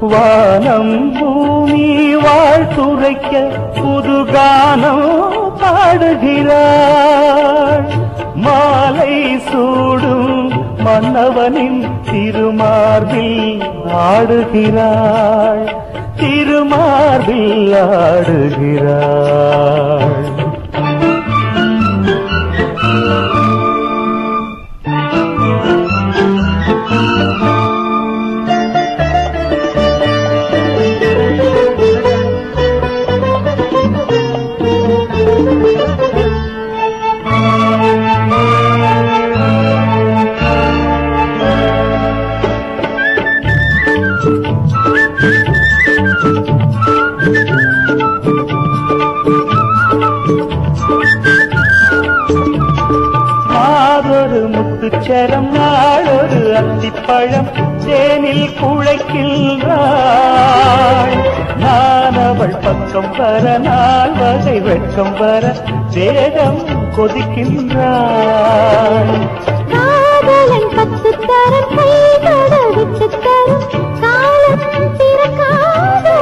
வானம் பூமி வாழ்த்துரைக்க புதுகானம் பாடுகிறாள் மாலை சூடும் மன்னவனின் திருமார்பில் ஆடுகிறாள் திருமார்பில் ஆடுகிறாள் மாதொரு முத்துச்சரம் நாளொரு அத்திப்பழம் தேனில் குழைக்கின்றாள் நான் அவள் பக்கம் வர நாள் வகை வெட்கம் வர தேகம் கொதிக்கின்றாள் காதலன் பத்து தரம் கைதட விட்டு தரும் காலம் திறக்காதோ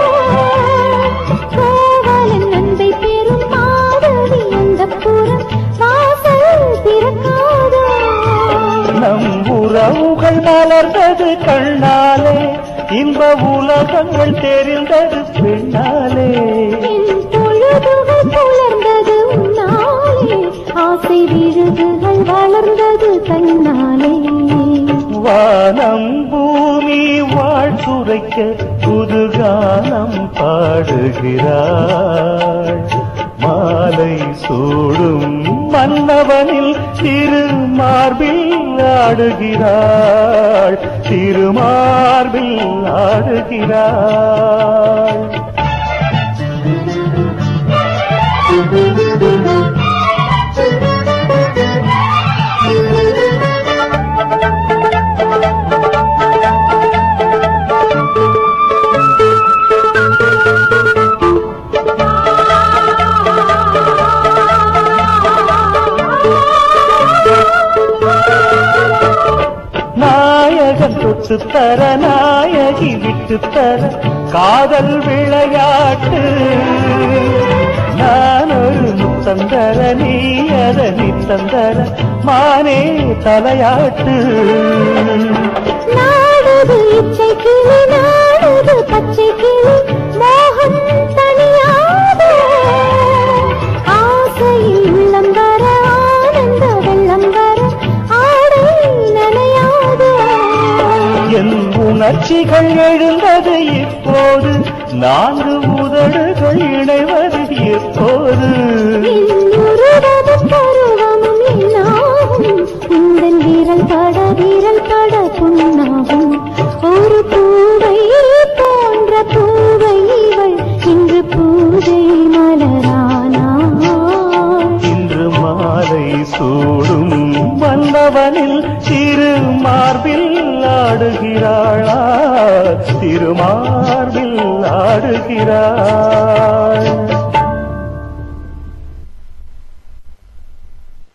கோவலன் அன்பை பெறும் மாதவி அந்த புறம் வாசல் திறக்காதோ நம் உறவுகள் மலர்ந்தது கண்ணாலே இன்ப உலகங்கள் தெரிந்தது பெண்ணாலே என் பொழுதுகள் புலர்ந்தது உன்னாலே ஆசை விழுதுகள் வளர்ந்தது தன்னாலே வானம் பூமி வாழ்த்துரைக்க புதுகானம் பாடுகிறாள் மாலை சூடும் மன்னவனில் திருமார்பில் ஆடுகிறாள் திருமார்பில் ஆடுகிறாள் நாயகன் தொட்டு தர நாயகி விட்டு தர காதல் விளையாட்டு நான் ஒரு முத்தந்தர நீ அதனி தந்தர மானே தலையாட்டு நாடுது இச்சை கிளி நாடுது பச்சை கிளி மோகம் தனியாது ஆசையில் உள்ளம் வர ஆனந்த வெள்ளம் வர ஆடை நனையாது என் உணர்ச்சிகள் எழுந்தது இப்போது நான்கு உதடுகள் இணைவது எப்போது இன்னொருவதும் பருவமும் என்னாகும் உந்தன் வீரல் பட வீரல் பட புண்ணாகும் ஒரு பூவை போன்ற பூவை இவள் இன்று பூஜை மலரானாள் இன்று மாலை சூடும் வந்தவனில் திரு மார்பில் ஆடுகிறாளா திருமார்பில் ஆடுகிறாள்